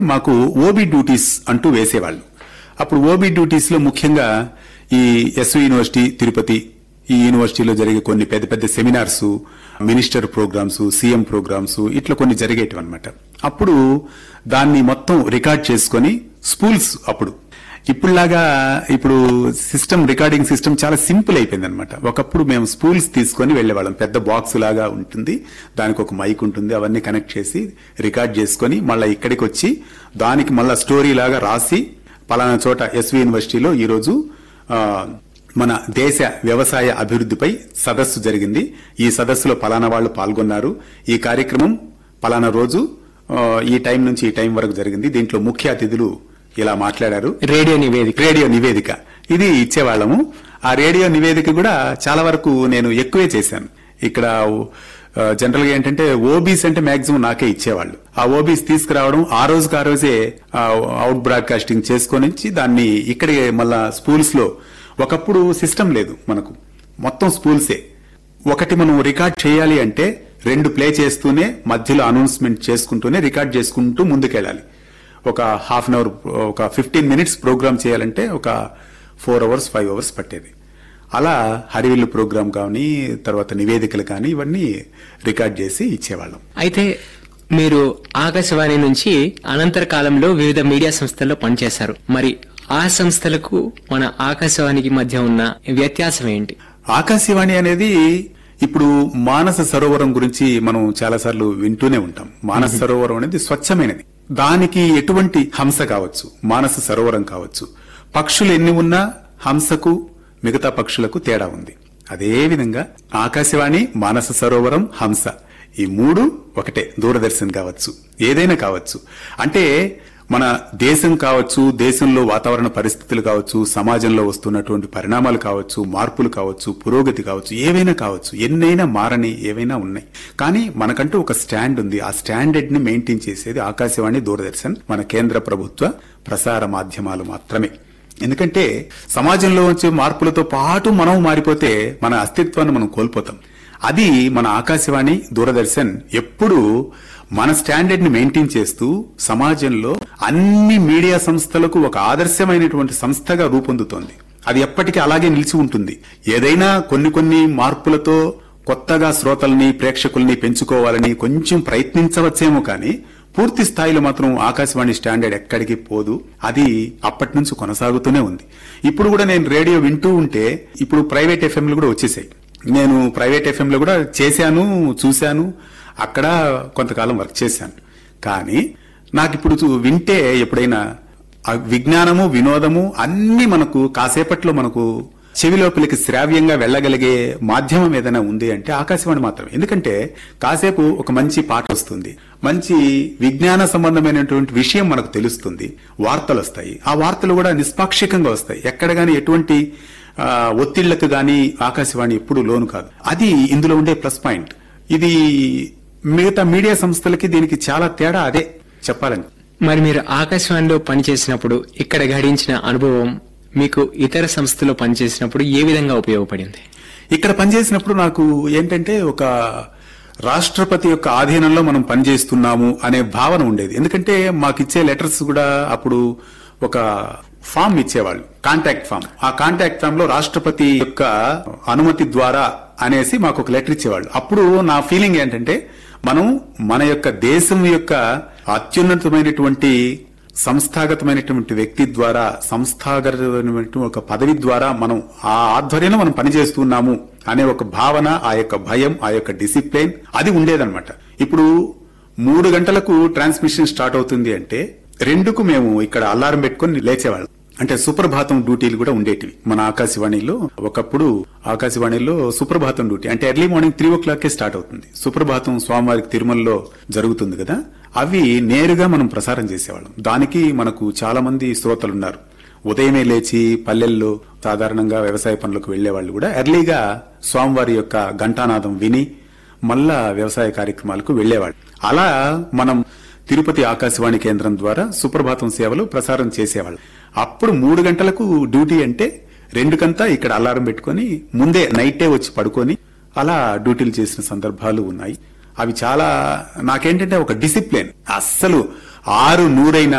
మాకు OB duties అంటూ వేసేవాళ్ళు అప్పుడు ఓబీ డ్యూటీస్ లో ముఖ్యంగా ఈ ఎస్వి యూనివర్సిటీ తిరుపతి ఈ యూనివర్సిటీలో జరిగే కొన్ని పెద్ద పెద్ద seminars minister programmes CM programmes ఇట్లా కొన్ని జరిగేటివి అనమాట అప్పుడు దాన్ని మొత్తం రికార్డ్ చేసుకొని స్కూల్స్ అప్పుడు ఇప్పుడులాగా ఇప్పుడు సిస్టమ్ రికార్డింగ్ సిస్టమ్ చాలా సింపుల్ అయిపోయింది అనమాట ఒకప్పుడు మేము స్పూల్స్ తీసుకొని వెళ్లేవాళ్ళం పెద్ద బాక్స్ లాగా ఉంటుంది దానికి ఒక మైక్ ఉంటుంది అవన్నీ కనెక్ట్ చేసి రికార్డ్ చేసుకొని మళ్ళీ ఇక్కడికి వచ్చి దానికి మళ్ళా స్టోరీ లాగా రాసి పలానా చోట ఎస్వి యూనివర్సిటీలో ఈరోజు ఆ, మన దేశ వ్యవసాయ అభివృద్ధిపై సదస్సు జరిగింది ఈ సదస్సులో పలానా వాళ్ళు పాల్గొన్నారు ఈ కార్యక్రమం పలానా రోజు ఆ, ఈ టైం నుంచి ఈ టైం వరకు జరిగింది దీంట్లో ముఖ్య అతిథులు ఇలా మాట్లాడారు రేడియో నివేదిక రేడియో నివేదిక ఇది ఇచ్చేవాళ్ళము ఆ రేడియో నివేదిక కూడా చాలా వరకు నేను ఎక్కువే చేశాను ఇక్కడ ఆ, జనరల్ గా ఏంటంటే ఓబీస్ అంటే మాక్సిమం నాకే ఇచ్చేవాళ్ళు ఆ ఓబీస్ తీసుకురావడం ఆ రోజుకి ఆ రోజే ఆ, అవుట్ బ్రాడ్కాస్టింగ్ చేసుకొని వచ్చి దాన్ని ఇక్కడే మళ్ళా స్కూల్స్ లో ఒకప్పుడు సిస్టమ్ లేదు మనకు మొత్తం స్కూల్సే ఒకటి మనం రికార్డ్ చేయాలి అంటే రెండు ప్లే చేస్తూనే మధ్యలో అనౌన్స్మెంట్ చేసుకుంటూనే రికార్డ్ చేసుకుంటూ ముందుకెళ్ళాలి ఒక హాఫ్ అన్ అవర్ ఒక ఫిఫ్టీన్ మినిట్స్ ప్రోగ్రామ్ చేయాలంటే ఒక ఫోర్ అవర్స్ ఫైవ్ అవర్స్ పట్టేది అలా హరివిల్లు ప్రోగ్రామ్ కానీ తర్వాత నివేదికలు కానీ ఇవన్నీ రికార్డ్ చేసి ఇచ్చేవాళ్ళం అయితే మీరు ఆకాశవాణి నుంచి అనంతర కాలంలో వివిధ మీడియా సంస్థల్లో పనిచేశారు మరి ఆ సంస్థలకు మన ఆకాశవాణికి మధ్య ఉన్న వ్యత్యాసం ఏంటి ఆకాశవాణి అనేది ఇప్పుడు మానస సరోవరం గురించి మనం చాలాసార్లు వింటూనే ఉంటాం మానస సరోవరం అనేది స్వచ్ఛమైనది దానికి ఎటువంటి హంస కావచ్చు మానస సరోవరం కావచ్చు పక్షులు ఎన్ని ఉన్నా హంసకు మిగతా పక్షులకు తేడా ఉంది అదే విధంగా ఆకాశవాణి మానస సరోవరం హంస ఈ మూడు ఒకటే దూరదర్శన్ కావచ్చు ఏదైనా కావచ్చు అంటే మన దేశం కావచ్చు దేశంలో వాతావరణ పరిస్థితులు కావచ్చు సమాజంలో వస్తున్నటువంటి పరిణామాలు కావచ్చు మార్పులు కావచ్చు పురోగతి కావచ్చు ఏవైనా కావచ్చు ఎన్నైనా మారని ఏవైనా ఉన్నాయి కానీ మనకంటూ ఒక స్టాండ్ ఉంది ఆ స్టాండర్డ్ ని మెయింటైన్ చేసేది ఆకాశవాణి దూరదర్శన్ మన కేంద్ర ప్రభుత్వ ప్రసార మాధ్యమాలు మాత్రమే ఎందుకంటే సమాజంలో వచ్చే మార్పులతో పాటు మనం మారిపోతే మన అస్తిత్వాన్ని మనం కోల్పోతాం అది మన ఆకాశవాణి దూరదర్శన్ ఎప్పుడూ మన స్టాండర్డ్ ని మెయింటైన్ చేస్తూ సమాజంలో అన్ని మీడియా సంస్థలకు ఒక ఆదర్శమైనటువంటి సంస్థగా రూపొందుతోంది అది ఎప్పటికీ అలాగే నిలిచి ఉంటుంది ఏదైనా కొన్ని కొన్ని మార్పులతో కొత్తగా శ్రోతల్ని ప్రేక్షకుల్ని పెంచుకోవాలని కొంచెం ప్రయత్నించవచ్చేమో కానీ పూర్తి స్థాయిలో మాత్రం ఆకాశవాణి స్టాండర్డ్ ఎక్కడికి పోదు అది అప్పటి నుంచి కొనసాగుతూనే ఉంది ఇప్పుడు కూడా నేను రేడియో వింటూ ఉంటే ఇప్పుడు ప్రైవేట్ ఎఫ్ఎంలు కూడా వచ్చేసాయి నేను ప్రైవేట్ ఎఫ్ఎంలో కూడా చేశాను చూశాను అక్కడ కొంతకాలం వర్క్ చేశాను కానీ నాకు ఇప్పుడు చూ- వింటే ఎప్పుడైనా ఆ విజ్ఞానము వినోదము అన్ని మనకు కాసేపట్లో మనకు చెవి లోపలికి శ్రావ్యంగా వెళ్ళగలిగే మాధ్యమం ఏదైనా ఉంది అంటే ఆకాశవాణి మాత్రమే ఎందుకంటే కాసేపు ఒక మంచి పాట వస్తుంది మంచి విజ్ఞాన సంబంధమైనటువంటి విషయం మనకు తెలుస్తుంది వార్తలు వస్తాయి ఆ వార్తలు కూడా నిష్పాక్షికంగా వస్తాయి ఎక్కడ గాని ఎటువంటి ఆ, ఒత్తిళ్లకు గాని ఆకాశవాణి ఎప్పుడు లోను కాదు అది ఇందులో ఉండే ప్లస్ పాయింట్ ఇది మిగతా మీడియా సంస్థలకి దీనికి చాలా తేడా అదే చెప్పాలని మరి మీరు ఆకాశవాణిలో పనిచేసినప్పుడు ఇక్కడ గడించిన అనుభవం మీకు ఇతర సంస్థలో పనిచేసినప్పుడు ఏ విధంగా ఉపయోగపడింది ఇక్కడ పనిచేసినప్పుడు నాకు ఏంటంటే ఒక రాష్ట్రపతి యొక్క ఆధీనంలో మనం పనిచేస్తున్నాము అనే భావన ఉండేది ఎందుకంటే మాకు ఇచ్చే లెటర్స్ కూడా అప్పుడు ఒక ఫామ్ ఇచ్చేవాళ్ళు కాంటాక్ట్ ఫామ్ ఆ కాంటాక్ట్ ఫామ్ లో రాష్ట్రపతి యొక్క అనుమతి ద్వారా అనేసి మాకు ఒక లెటర్ ఇచ్చేవాళ్ళు అప్పుడు నా ఫీలింగ్ ఏంటంటే మనం మన యొక్క దేశం యొక్క అత్యున్నతమైనటువంటి సంస్థాగతమైనటువంటి వ్యక్తి ద్వారా సంస్థాగతమైనటువంటి ఒక పదవి ద్వారా మనం ఆ ఆధ్వర్యంలో మనం పనిచేస్తున్నాము అనే ఒక భావన ఆ యొక్క భయం ఆ యొక్క డిసిప్లిన్ అది ఉండేదన్నమాట ఇప్పుడు మూడు గంటలకు ట్రాన్స్మిషన్ స్టార్ట్ అవుతుంది అంటే రెండుకు మేము ఇక్కడ అలారం పెట్టుకొని లేచేవాళ్ళం అంటే సుప్రభాతం డ్యూటీలు కూడా ఉండేటివి మన ఆకాశవాణిలో ఒకప్పుడు ఆకాశవాణిలో సుప్రభాతం డ్యూటీ అంటే early morning three o'clock start అవుతుంది సుప్రభాతం స్వామివారికి తిరుమలలో జరుగుతుంది కదా అవి నేరుగా మనం ప్రసారం చేసేవాళ్ళం దానికి మనకు చాలా మంది శ్రోతలు ఉన్నారు ఉదయమే లేచి పల్లెల్లో సాధారణంగా వ్యవసాయ పనులకు వెళ్లే వాళ్ళు కూడా ఎర్లీగా స్వామివారి యొక్క ఘంటానాదం విని మళ్ళా వ్యవసాయ కార్యక్రమాలకు వెళ్లేవాళ్ళు అలా మనం తిరుపతి ఆకాశవాణి కేంద్రం ద్వారా సుప్రభాతం సేవలు ప్రసారం చేసేవాళ్ళు అప్పుడు మూడు గంటలకు డ్యూటీ అంటే రెండుకంతా ఇక్కడ అలారం పెట్టుకొని ముందే నైటే వచ్చి పడుకొని అలా డ్యూటీలు చేసిన సందర్భాలు ఉన్నాయి అవి చాలా నాకేంటంటే ఒక డిసిప్లిన్ అస్సలు ఆరు నూరైన